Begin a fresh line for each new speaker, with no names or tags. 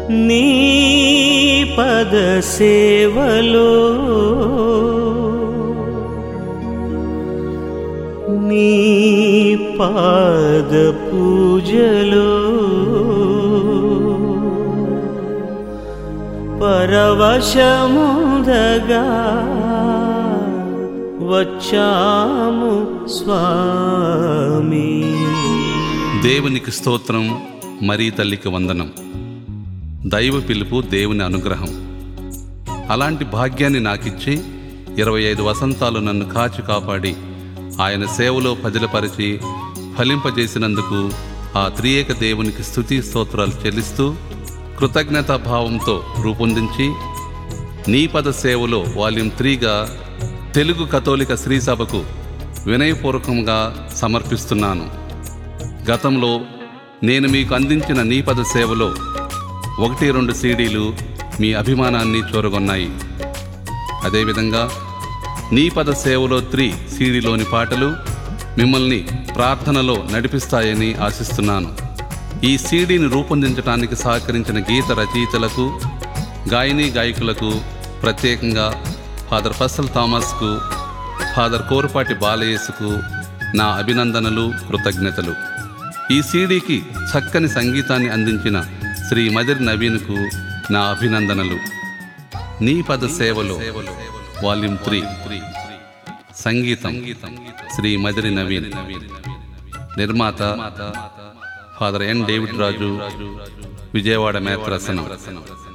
నీ పద సేవలో నీ పాద పూజలో పరవశముదగా వచ్చాము స్వామి
దేవునికి స్తోత్రం మరీ తల్లికి వందనం దైవ పిలుపు దేవుని అనుగ్రహం అలాంటి భాగ్యాన్ని నాకిచ్చి ఇరవై ఐదు వసంతాలు నన్ను కాచి కాపాడి ఆయన సేవలో పదిలపరిచి ఫలింపజేసినందుకు ఆ త్రియేక దేవునికి స్తుతి స్తోత్రాలు చెల్లిస్తూ కృతజ్ఞతా భావంతో రూపొందించి నీ పద సేవలో వాల్యూమ్ త్రీగా తెలుగు కథోలిక శ్రీ సభకు వినయపూర్వకంగా సమర్పిస్తున్నాను గతంలో నేను మీకు అందించిన నీ పద సేవలో ఒకటి రెండు సీడీలు మీ అభిమానాన్ని చూరగొన్నాయి అదేవిధంగా నీ పద సేవలో త్రీ సీడీలోని పాటలు మిమ్మల్ని ప్రార్థనలో నడిపిస్తాయని ఆశిస్తున్నాను ఈ సీడీని రూపొందించడానికి సహకరించిన గీత రచయితలకు గాయని గాయకులకు ప్రత్యేకంగా ఫాదర్ ఫసల్ థామస్కు ఫాదర్ కోరపాటి బాలయేసుకు నా అభినందనలు కృతజ్ఞతలు ఈ సీడీకి చక్కని సంగీతాన్ని అందించిన శ్రీ మదిర్ నవీన్కు నా అభినందనలు నీ పద సేవలో వాల్యూమ్ త్రీ సంగీతం శ్రీ మదిరి నవీన్ నిర్మాత father N David Raju Vijayawada మేత్రసనం